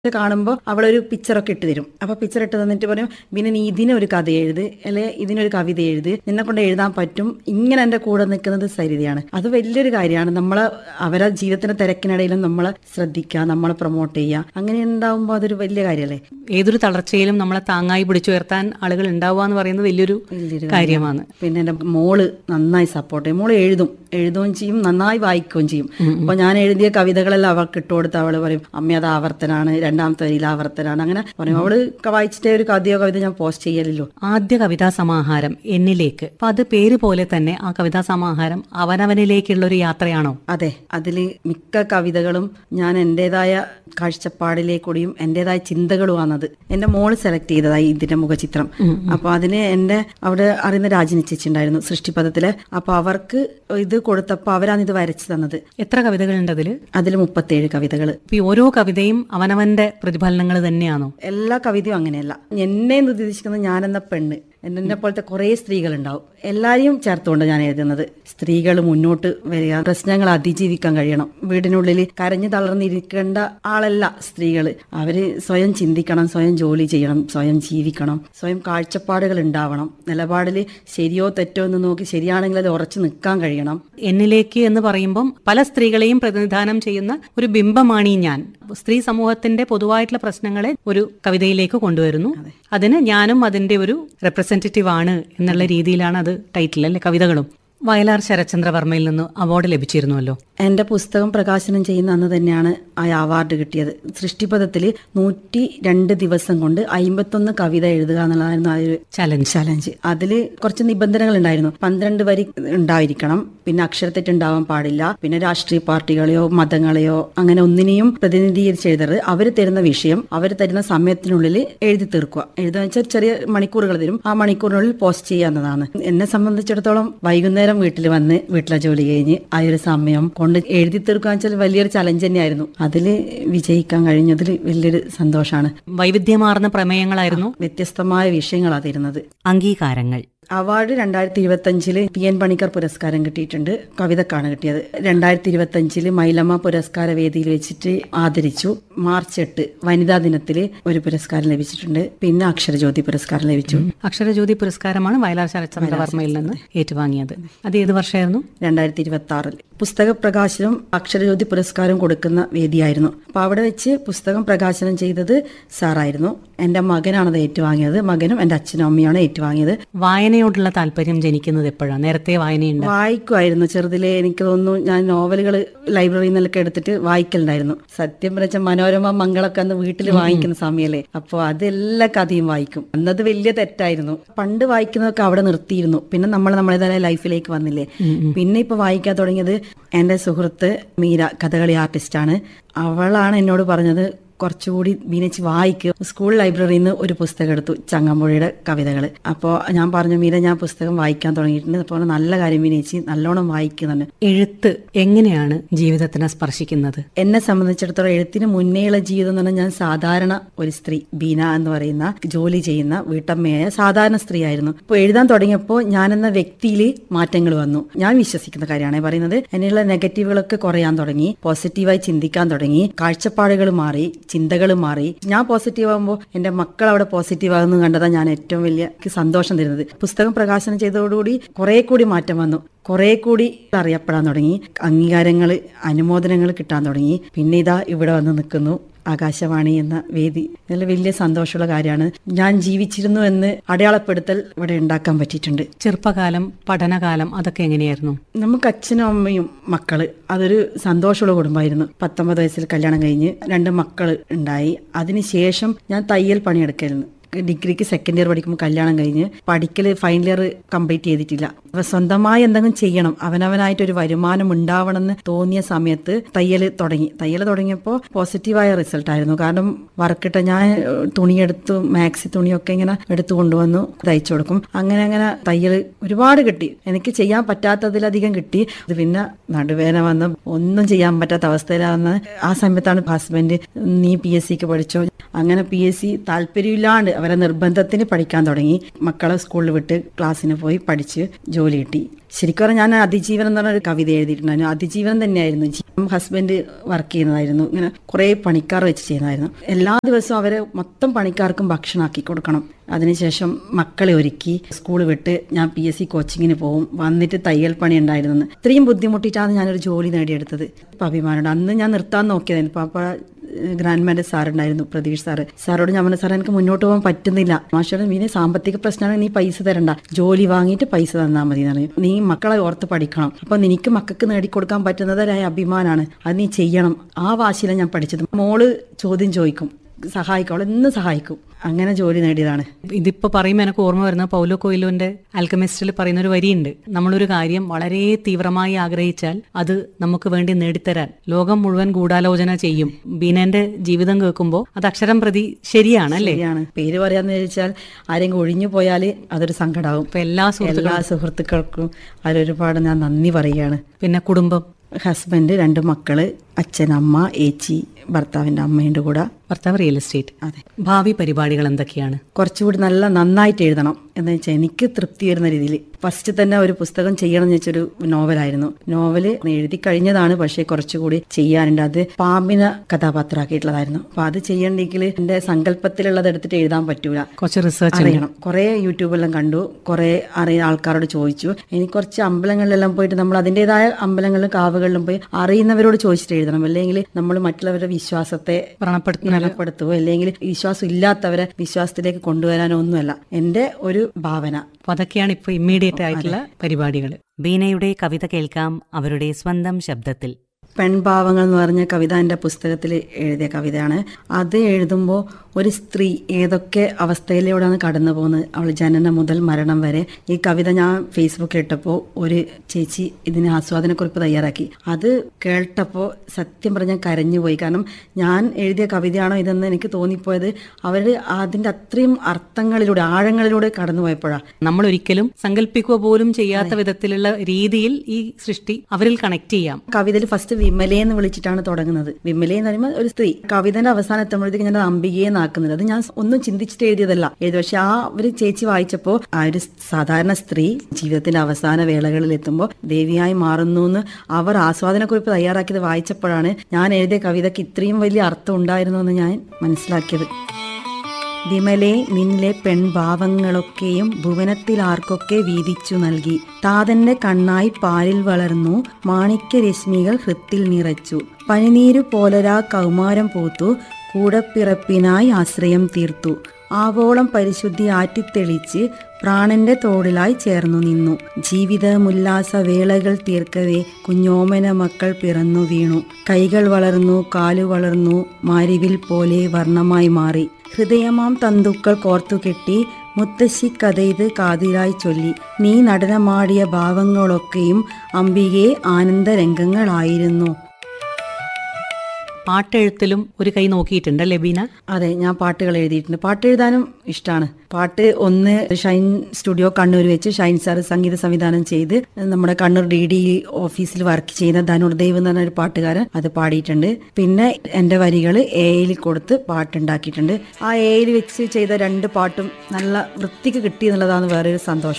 ഇത് കാണുമ്പോൾ അവളൊരു പിക്ചറൊക്കെ ഇട്ട് തരും അപ്പൊ പിക്ചർ ഇട്ട് തന്നിട്ട് പറയും പിന്നെ നീ ഇതിനൊരു കഥ എഴുത് അല്ലെ ഇതിനൊരു കവിത എഴുത് നിന്നെ കൊണ്ട് എഴുതാൻ പറ്റും ഇങ്ങനെ എന്റെ കൂടെ നിൽക്കുന്നത് സരിതയാണ് അത് വലിയൊരു കാര്യമാണ് നമ്മളെ അവരെ ജീവിതത്തിന്റെ തിരക്കിനിടയിലും നമ്മളെ ശ്രദ്ധിക്കുക നമ്മളെ പ്രൊമോട്ട് ചെയ്യുക അങ്ങനെ ഉണ്ടാവുമ്പോൾ അതൊരു വലിയ കാര്യമല്ലേ ഏതൊരു തളർച്ചയിലും നമ്മളെ താങ്ങായി പിടിച്ചുയർത്താൻ ആളുകൾ ഉണ്ടാവുക എന്ന് പറയുന്നത് വലിയൊരു വലിയൊരു കാര്യമാണ് പിന്നെ എന്റെ മോള് നന്നായി സപ്പോർട്ട് ചെയ്യും മോള് എഴുതും എഴുതുകയും ചെയ്യും നന്നായി വായിക്കുകയും ചെയ്യും അപ്പൊ ഞാൻ എഴുതിയ കവിതകളെല്ലാം അവൾക്ക് ഇട്ടുകൊടുത്ത് അവള് പറയും അമ്മ അത് ആവർത്തനാണ് രണ്ടാമത്തെ വരിയിൽ ആവർത്തനാണ് അങ്ങനെ പറയും അവള് ക- വായിച്ചിട്ടേ ഒരു കഥയോ കവിത ഞാൻ പോസ്റ്റ് ചെയ്യലില്ലോ ആദ്യ കവിതാ സമാഹാരം എന്നിലേക്ക് അപ്പൊ അത് പേര് പോലെ തന്നെ ആ കവിതാ സമാഹാരം അവനവനിലേക്കുള്ള ഒരു യാത്രയാണോ അതെ അതില് മിക്ക കവിതകളും ഞാൻ എന്റേതായ കാഴ്ചപ്പാടിലേക്കൂടിയും എന്റേതായ ചിന്തകളുമാണത് എന്റെ മോള് സെലക്ട് ചെയ്തതായി ഇതിന്റെ മുഖചിത്രം അപ്പൊ അതിന് എന്റെ അവിടെ അറിയുന്ന രാജിനി ചേച്ചി ഉണ്ടായിരുന്നു സൃഷ്ടിപഥത്തില് അപ്പൊ അവർക്ക് ഇത് കൊടുത്തപ്പോ അവരാണ് ഇത് വരച്ചു തന്നത് എത്ര കവിതകളുണ്ട് അതില് അതിൽ മുപ്പത്തേഴ് കവിതകൾ അപ്പൊ ഈ ഓരോ കവിതയും അവനവന്റെ പ്രതിഫലനങ്ങൾ തന്നെയാണോ എല്ലാ കവിതയും അങ്ങനെയല്ല എന്നെ നിർദ്ദേശിക്കുന്നത് ഞാനെന്ന പെണ്ണ് എന്നെ പോലത്തെ കുറേ സ്ത്രീകളുണ്ടാവും എല്ലാരെയും ചേർത്തുകൊണ്ട് ഞാൻ എഴുതുന്നത് സ്ത്രീകൾ മുന്നോട്ട് വരിക പ്രശ്നങ്ങൾ അതിജീവിക്കാൻ കഴിയണം വീടിനുള്ളിൽ കരഞ്ഞു തളർന്നിരിക്കേണ്ട ആളല്ല സ്ത്രീകൾ അവര് സ്വയം ചിന്തിക്കണം സ്വയം ജോലി ചെയ്യണം സ്വയം ജീവിക്കണം സ്വയം കാഴ്ചപ്പാടുകൾ ഉണ്ടാവണം നിലപാടിൽ ശരിയോ തെറ്റോ എന്ന് നോക്കി ശരിയാണെങ്കിൽ അത് ഉറച്ചു നിൽക്കാൻ കഴിയണം എന്നിലേക്ക് എന്ന് പറയുമ്പം പല സ്ത്രീകളെയും പ്രതിനിധാനം ചെയ്യുന്ന ഒരു ബിംബമാണ് ഈ ഞാൻ സ്ത്രീ സമൂഹത്തിന്റെ പൊതുവായിട്ടുള്ള പ്രശ്നങ്ങളെ ഒരു കവിതയിലേക്ക് കൊണ്ടുവരുന്നു അതിന് ഞാനും അതിന്റെ ഒരു റെപ്രസെന്റേറ്റീവ് ആണ് എന്നുള്ള രീതിയിലാണ് അത് ടൈറ്റിൽ അല്ലെ കവിതകളും വയലാർ ശരചന്ദ്രവർമ്മയിൽ നിന്ന് അവാർഡ് ലഭിച്ചിരുന്നുവല്ലോ എന്റെ പുസ്തകം പ്രകാശനം ചെയ്യുന്ന അന്ന് തന്നെയാണ് ആ അവാർഡ് കിട്ടിയത് സൃഷ്ടിപഥത്തിൽ നൂറ്റി രണ്ട് ദിവസം കൊണ്ട് അമ്പത്തൊന്ന് കവിത എഴുതുക എന്നുള്ളതായിരുന്നു ആ ഒരു ചലഞ്ച് ചലഞ്ച് അതിൽ കുറച്ച് നിബന്ധനകൾ ഉണ്ടായിരുന്നു പന്ത്രണ്ട് വരി ഉണ്ടായിരിക്കണം പിന്നെ അക്ഷരത്തെറ്റ് ഉണ്ടാവാൻ പാടില്ല പിന്നെ രാഷ്ട്രീയ പാർട്ടികളെയോ മതങ്ങളെയോ അങ്ങനെ ഒന്നിനെയും പ്രതിനിധീകരിച്ച് എഴുതരുത് അവർ തരുന്ന വിഷയം അവർ തരുന്ന സമയത്തിനുള്ളിൽ എഴുതി തീർക്കുക എഴുതുക വെച്ചാൽ ചെറിയ മണിക്കൂറുകൾ തരും ആ മണിക്കൂറിനുള്ളിൽ പോസ്റ്റ് ചെയ്യാവുന്നതാണ് എന്നെ സംബന്ധിച്ചിടത്തോളം വൈകുന്നേരം വീട്ടിൽ വന്ന് വീട്ടിലെ ജോലി കഴിഞ്ഞ് ആ ഒരു സമയം കൊണ്ട് എഴുതി തീർക്കുക വെച്ചാൽ വലിയൊരു ചലഞ്ച് തന്നെയായിരുന്നു അതിൽ വിജയിക്കാൻ കഴിഞ്ഞതിൽ വലിയൊരു സന്തോഷമാണ് വൈവിധ്യമാർന്ന പ്രമേയങ്ങളായിരുന്നു വ്യത്യസ്തമായ വിഷയങ്ങളാണ് തരുന്നത് അംഗീകാരങ്ങൾ അവാർഡ് രണ്ടായിരത്തി ഇരുപത്തി അഞ്ചില് പി എൻ പണിക്കർ പുരസ്കാരം കിട്ടിയിട്ടുണ്ട് കവിതക്കാണ് കിട്ടിയത് രണ്ടായിരത്തി ഇരുപത്തി അഞ്ചില് മൈലമ്മ പുരസ്കാര വേദിയിൽ വെച്ചിട്ട് ആദരിച്ചു മാർച്ച് എട്ട് വനിതാ ദിനത്തില് ഒരു പുരസ്കാരം ലഭിച്ചിട്ടുണ്ട് പിന്നെ അക്ഷരജ്യോതി പുരസ്കാരം ലഭിച്ചു അക്ഷരജ്യോതി പുരസ്കാരമാണ് വയലാർ ശരത്ചന്ദ്രവർമ്മയിൽ നിന്ന് ഏറ്റുവാങ്ങിയത് അത് ഏത് വർഷമായിരുന്നു രണ്ടായിരത്തി ഇരുപത്തി ആറിൽ പുസ്തക പ്രകാശനം അക്ഷരജ്യോതി പുരസ്കാരം കൊടുക്കുന്ന വേദിയായിരുന്നു അപ്പൊ അവിടെ വെച്ച് പുസ്തകം പ്രകാശനം ചെയ്തത് സാറായിരുന്നു എന്റെ മകനാണത് ഏറ്റുവാങ്ങിയത് മകനും എന്റെ അച്ഛനും അമ്മയാണ് ഏറ്റുവാങ്ങിയത് വായനയോടുള്ള താല്പര്യം ജനിക്കുന്നത് എപ്പോഴാണ് നേരത്തെ വായനയുണ്ട് വായിക്കുമായിരുന്നു ചെറുതിലെ എനിക്ക് തോന്നുന്നു ഞാൻ നോവലുകൾ ലൈബ്രറിയിൽ നിന്നൊക്കെ എടുത്തിട്ട് വായിക്കലുണ്ടായിരുന്നു സത്യം പറഞ്ഞ മനോരമ മംഗളൊക്കെ അന്ന് വീട്ടിൽ വാങ്ങിക്കുന്ന സമയമല്ലേ അപ്പോൾ അതെല്ലാ കഥയും വായിക്കും അന്നത് വലിയ തെറ്റായിരുന്നു പണ്ട് വായിക്കുന്നതൊക്കെ അവിടെ നിർത്തിയിരുന്നു പിന്നെ നമ്മൾ നമ്മളേതായ ലൈഫിലേക്ക് വന്നില്ലേ പിന്നെ ഇപ്പൊ വായിക്കാൻ തുടങ്ങിയത് എന്റെ സുഹൃത്ത് മീര കഥകളി ആർട്ടിസ്റ്റാണ് അവളാണ് എന്നോട് പറഞ്ഞത് കുറച്ചുകൂടി ബീനച്ച് വായിക്കുക സ്കൂൾ ലൈബ്രറിയിൽ നിന്ന് ഒരു പുസ്തകം എടുത്തു ചങ്ങമ്പുഴയുടെ കവിതകൾ അപ്പോൾ ഞാൻ പറഞ്ഞു മീര ഞാൻ പുസ്തകം വായിക്കാൻ തുടങ്ങിയിട്ടുണ്ട് അപ്പോൾ നല്ല കാര്യം ബീനേച്ചി നല്ലോണം വായിക്കുന്നുണ്ട് എഴുത്ത് എങ്ങനെയാണ് ജീവിതത്തിനെ സ്പർശിക്കുന്നത് എന്നെ സംബന്ധിച്ചിടത്തോളം എഴുത്തിന് മുന്നേയുള്ള ജീവിതം എന്ന് പറഞ്ഞാൽ ഞാൻ സാധാരണ ഒരു സ്ത്രീ ബീന എന്ന് പറയുന്ന ജോലി ചെയ്യുന്ന വീട്ടമ്മയായ സാധാരണ സ്ത്രീ ആയിരുന്നു അപ്പോൾ എഴുതാൻ തുടങ്ങിയപ്പോൾ ഞാൻ എന്ന വ്യക്തിയിൽ മാറ്റങ്ങൾ വന്നു ഞാൻ വിശ്വസിക്കുന്ന കാര്യമാണ് പറയുന്നത് എന്നിലുള്ള നെഗറ്റീവുകളൊക്കെ കുറയാൻ തുടങ്ങി പോസിറ്റീവായി ചിന്തിക്കാൻ തുടങ്ങി കാഴ്ചപ്പാടുകൾ മാറി ചിന്തകൾ മാറി ഞാൻ പോസിറ്റീവ് ആകുമ്പോൾ എന്റെ മക്കൾ അവിടെ പോസിറ്റീവ് ആകുന്നു കണ്ടതാണ് ഞാൻ ഏറ്റവും വലിയ എനിക്ക് സന്തോഷം തരുന്നത് പുസ്തകം പ്രകാശനം ചെയ്തതോടുകൂടി കുറെ കൂടി മാറ്റം വന്നു കുറെ കൂടി അറിയപ്പെടാൻ തുടങ്ങി അംഗീകാരങ്ങൾ അനുമോദനങ്ങൾ കിട്ടാൻ തുടങ്ങി പിന്നെ ഇതാ ഇവിടെ വന്ന് നിൽക്കുന്നു ആകാശവാണി എന്ന വേദി ഇതിൽ വലിയ സന്തോഷമുള്ള കാര്യമാണ് ഞാൻ ജീവിച്ചിരുന്നു എന്ന് അടയാളപ്പെടുത്തൽ ഇവിടെ ഉണ്ടാക്കാൻ പറ്റിയിട്ടുണ്ട് ചെറുപ്പകാലം പഠനകാലം അതൊക്കെ എങ്ങനെയായിരുന്നു നമുക്ക് അച്ഛനും അമ്മയും മക്കള് അതൊരു സന്തോഷമുള്ള കുടുംബമായിരുന്നു പത്തൊമ്പത് വയസ്സിൽ കല്യാണം കഴിഞ്ഞ് രണ്ട് മക്കൾ ഉണ്ടായി അതിനുശേഷം ഞാൻ തയ്യൽ പണിയെടുക്കായിരുന്നു ഡിഗ്രിക്ക് സെക്കൻഡ് ഇയർ പഠിക്കുമ്പോൾ കല്യാണം കഴിഞ്ഞ് പഠിക്കൽ ഫൈനൽ ഇയർ കംപ്ലീറ്റ് ചെയ്തിട്ടില്ല അപ്പൊ സ്വന്തമായി എന്തെങ്കിലും ചെയ്യണം അവനവനായിട്ട് ഒരു വരുമാനം ഉണ്ടാവണം എന്ന് തോന്നിയ സമയത്ത് തയ്യൽ തുടങ്ങി തയ്യൽ തുടങ്ങിയപ്പോൾ പോസിറ്റീവായ റിസൾട്ട് ആയിരുന്നു കാരണം വർക്കിട്ട ഞാൻ ഏഹ്, തുണിയെടുത്തു മാക്സി തുണിയൊക്കെ ഇങ്ങനെ എടുത്തു കൊണ്ടുവന്നു തയ്ച്ചു കൊടുക്കും അങ്ങനെ അങ്ങനെ തയ്യൽ ഒരുപാട് കിട്ടി എനിക്ക് ചെയ്യാൻ പറ്റാത്തതിലധികം കിട്ടി അത് പിന്നെ നടുവേദന വന്ന് ഒന്നും ചെയ്യാൻ പറ്റാത്ത അവസ്ഥയിലാവുന്ന ആ സമയത്താണ് ഹസ്ബൻഡ് നീ പി എസ് സിക്ക് പഠിച്ചോ അങ്ങനെ പി എസ് സി താല്പര്യമില്ലാണ്ട് അവരെ നിർബന്ധത്തിന് പഠിക്കാൻ തുടങ്ങി മക്കളെ സ്കൂളിൽ വിട്ട് ക്ലാസ്സിന് പോയി പഠിച്ച് ജോലി കിട്ടി ശരിക്കും പറഞ്ഞാൽ ഞാൻ അതിജീവനം എന്ന് പറഞ്ഞ ഒരു കവിത എഴുതിയിട്ടുണ്ടായിരുന്നു അതിജീവനം തന്നെയായിരുന്നു ജി- ഹസ്ബൻഡ് വർക്ക് ചെയ്യുന്നതായിരുന്നു ഇങ്ങനെ കുറെ പണിക്കാർ വെച്ച് ചെയ്യുന്നതായിരുന്നു എല്ലാ ദിവസവും അവരെ മൊത്തം പണിക്കാർക്കും ഭക്ഷണം ആക്കി കൊടുക്കണം അതിനുശേഷം മക്കളെ ഒരുക്കി സ്കൂൾ വിട്ട് ഞാൻ പി എസ് സി കോച്ചിങ്ങിന് പോകും വന്നിട്ട് തയ്യൽ പണി ഉണ്ടായിരുന്നു ഇത്രയും ബുദ്ധിമുട്ടിയിട്ടാണ് ഞാനൊരു ജോലി നേടിയെടുത്തത് ഇപ്പം അഭിമാനമുണ്ട് അന്ന് ഞാൻ നിർത്താൻ നോക്കിയതായിരുന്നു പാപ്പ ഗ്രാൻഡ് മാൻ്റെ സാറുണ്ടായിരുന്നു പ്രതീഷ് സാറ് സാറോട് ഞാൻ പറഞ്ഞു സാർ എനിക്ക് മുന്നോട്ട് പോകാൻ പറ്റുന്നില്ല മാഷോട് നീ സാമ്പത്തിക പ്രശ്നമാണ് നീ പൈസ തരണ്ട ജോലി വാങ്ങിയിട്ട് പൈസ തന്നാൽ മതി എന്ന് പറഞ്ഞു നീ മക്കളെ ഓർത്ത് പഠിക്കണം അപ്പൊ നിനക്ക് മക്കൾക്ക് നേടിക്കൊടുക്കാൻ പറ്റുന്നതൊരായ അഭിമാനമാണ് അത് നീ ചെയ്യണം ആ വാശിയിലാണ് ഞാൻ പഠിച്ചത് മോള് ചോദ്യം ചോദിക്കും സഹായിക്കും അവൾ എന്നും സഹായിക്കും അങ്ങനെ ജോലി നേടിയതാണ് ഇതിപ്പോ പറയുമ്പോൾ എനിക്ക് ഓർമ്മ വരുന്ന പൗലോ കൊയിലോന്റെ ആൽക്കമിസ്റ്റിൽ പറയുന്ന ഒരു വരിയുണ്ട് നമ്മളൊരു കാര്യം വളരെ തീവ്രമായി ആഗ്രഹിച്ചാൽ അത് നമുക്ക് വേണ്ടി നേടിത്തരാൻ ലോകം മുഴുവൻ ഗൂഢാലോചന ചെയ്യും ബീനന്റെ ജീവിതം കേൾക്കുമ്പോൾ അത് അക്ഷരം പ്രതി ശരിയാണ് അല്ലേ ശരിയാണ് പേര് പറയാന്ന് വെച്ചാൽ ആരെങ്കിലും ഒഴിഞ്ഞു പോയാൽ അതൊരു സങ്കടാവും ഇപ്പൊ എല്ലാ സുഹൃത്തുക്കളും എല്ലാ സുഹൃത്തുക്കൾക്കും അതിലൊരുപാട് ഞാൻ നന്ദി പറയുകയാണ് പിന്നെ കുടുംബം ഹസ്ബൻഡ് രണ്ട് മക്കള് അച്ഛൻ അമ്മ ഏച്ചി ഭർത്താവിന്റെ അമ്മയുടെ കൂടെ ഭർത്താവ് റിയൽ എസ്റ്റേറ്റ് അതെ ഭാവി പരിപാടികൾ എന്തൊക്കെയാണ് കുറച്ചുകൂടി നല്ല നന്നായിട്ട് എഴുതണം എന്ന് വെച്ചാൽ എനിക്ക് തൃപ്തി വരുന്ന രീതിയിൽ ഫസ്റ്റ് തന്നെ ഒരു പുസ്തകം ചെയ്യണം എന്ന് വെച്ചൊരു നോവലായിരുന്നു നോവല് എഴുതി കഴിഞ്ഞതാണ് പക്ഷേ കുറച്ചുകൂടി ചെയ്യാനുണ്ട് അത് പാമ്പിനെ കഥാപാത്രമാക്കിയിട്ടുള്ളതായിരുന്നു അപ്പൊ അത് ചെയ്യണമെങ്കിൽ എന്റെ സങ്കല്പത്തിലുള്ളത് എടുത്തിട്ട് എഴുതാൻ പറ്റൂല കുറച്ച് റിസർച്ച് അറിയണം കുറെ യൂട്യൂബെല്ലാം കണ്ടു കുറെ അറിയുന്ന ആൾക്കാരോട് ചോദിച്ചു എനിക്ക് കുറച്ച് അമ്പലങ്ങളിലെല്ലാം പോയിട്ട് നമ്മൾ അതിൻ്റെതായ അമ്പലങ്ങളിലും കാവുകളിലും പോയി അറിയുന്നവരോട് ചോദിച്ചിട്ട് എഴുതണം അല്ലെങ്കിൽ നമ്മൾ മറ്റുള്ളവരുടെ വിശ്വാസത്തെ വ്രണപ്പെടുത്തുന്ന നിലപ്പെടുത്തുവോ അല്ലെങ്കിൽ വിശ്വാസം ഇല്ലാത്തവരെ വിശ്വാസത്തിലേക്ക് കൊണ്ടുവരാനോ ഒന്നുമല്ല എന്റെ ഒരു ഭാവന അപ്പൊ അതൊക്കെയാണ് ഇപ്പൊ ഇമ്മീഡിയറ്റ് ആയിട്ടുള്ള പരിപാടികൾ ബീനയുടെ കവിത കേൾക്കാം അവരുടെ സ്വന്തം ശബ്ദത്തിൽ പെൺഭാവങ്ങൾ എന്ന് പറഞ്ഞ കവിത എൻ്റെ പുസ്തകത്തിൽ എഴുതിയ കവിതയാണ് അത് എഴുതുമ്പോൾ ഒരു സ്ത്രീ ഏതൊക്കെ അവസ്ഥയിലൂടെയാണ് കടന്നു പോകുന്നത് അവൾ ജനനം മുതൽ മരണം വരെ ഈ കവിത ഞാൻ ഫേസ്ബുക്കിൽ ഇട്ടപ്പോൾ ഒരു ചേച്ചി ഇതിന് ആസ്വാദനക്കുറിപ്പ് തയ്യാറാക്കി അത് കേട്ടപ്പോൾ സത്യം പറഞ്ഞാൽ കരഞ്ഞുപോയി കാരണം ഞാൻ എഴുതിയ കവിതയാണോ ഇതെന്ന് എനിക്ക് തോന്നിപ്പോയത് അവർ അതിൻ്റെ അത്രയും അർത്ഥങ്ങളിലൂടെ ആഴങ്ങളിലൂടെ കടന്നു പോയപ്പോഴാണ് നമ്മൾ ഒരിക്കലും സങ്കല്പിക്കുക പോലും ചെയ്യാത്ത വിധത്തിലുള്ള രീതിയിൽ ഈ സൃഷ്ടി അവരിൽ കണക്ട് ചെയ്യാം കവിതയിൽ ഫസ്റ്റ് വിമലയെ എന്ന് വിളിച്ചിട്ടാണ് തുടങ്ങുന്നത് വിമലയെ എന്ന് പറയുമ്പോൾ ഒരു സ്ത്രീ കവിതന്റെ അവസാനം എത്തുമ്പോഴത്തേക്ക് ഞാൻ അത് അംബികയെ നാക്കുന്നത് അത് ഞാൻ ഒന്നും ചിന്തിച്ചിട്ട് എഴുതിയതല്ല എഴുതി പക്ഷെ ആ ഒരു ചേച്ചി വായിച്ചപ്പോൾ ആ ഒരു സാധാരണ സ്ത്രീ ജീവിതത്തിന്റെ അവസാന വേളകളിൽ എത്തുമ്പോൾ ദേവിയായി മാറുന്നു എന്ന് അവർ ആസ്വാദനക്കുറിപ്പ് തയ്യാറാക്കിയത് വായിച്ചപ്പോഴാണ് ഞാൻ എഴുതിയ കവിതയ്ക്ക് ഇത്രയും വലിയ അർത്ഥം ഉണ്ടായിരുന്നു എന്ന് ഞാൻ മനസ്സിലാക്കിയത് വിമലെ നിന്നിലെ പെൺഭാവങ്ങളൊക്കെയും ഭുവനത്തിൽ ആർക്കൊക്കെ വീതിച്ചു നൽകി താതന്റെ കണ്ണായി പാലിൽ വളർന്നു മാണിക്യരശ്മികൾ ഹൃത്തിൽ നിറച്ചു പനിനീരു പോലരാ കൗമാരം പൂത്തു കൂടപ്പിറപ്പിനായി ആശ്രയം തീർത്തു ആവോളം പരിശുദ്ധി ആറ്റിത്തെളിച്ച് പ്രാണന്റെ തോടിലായി ചേർന്നു നിന്നു ജീവിതമുല്ലാസ വേളകൾ തീർക്കവേ കുഞ്ഞോമന മക്കൾ പിറന്നു വീണു കൈകൾ വളർന്നു കാലു വളർന്നു മാരിവിൽ പോലെ വർണ്ണമായി മാറി ഹൃദയമാം തന്തുക്കൾ കോർത്തുകെട്ടി മുത്തശ്ശി കഥയത് കാതിലായി ചൊല്ലി നീ നടനമാടിയ ഭാവങ്ങളൊക്കെയും അംബികയെ ആനന്ദരംഗങ്ങളായിരുന്നു പാട്ടെഴുത്തിലും ഒരു കൈ നോക്കിയിട്ടുണ്ട് അല്ലേ ബീന അതെ ഞാൻ പാട്ടുകൾ എഴുതിയിട്ടുണ്ട് പാട്ട് എഴുതാനും ഇഷ്ടമാണ് പാട്ട് ഒന്ന് ഷൈൻ സ്റ്റുഡിയോ കണ്ണൂർ വെച്ച് ഷൈൻ സാർ സംഗീത സംവിധാനം ചെയ്ത് നമ്മുടെ കണ്ണൂർ ഡി ഡി ഓഫീസിൽ വർക്ക് ചെയ്യുന്ന ധനുർദേവ് എന്ന് പറഞ്ഞ ഒരു പാട്ടുകാരൻ അത് പാടിയിട്ടുണ്ട് പിന്നെ എൻ്റെ വരികൾ എയിൽ കൊടുത്ത് പാട്ടുണ്ടാക്കിയിട്ടുണ്ട് ആ എയിൽ വെച്ച് ചെയ്ത രണ്ട് പാട്ടും നല്ല വൃത്തിക്ക് കിട്ടി എന്നുള്ളതാണ് വേറൊരു സന്തോഷം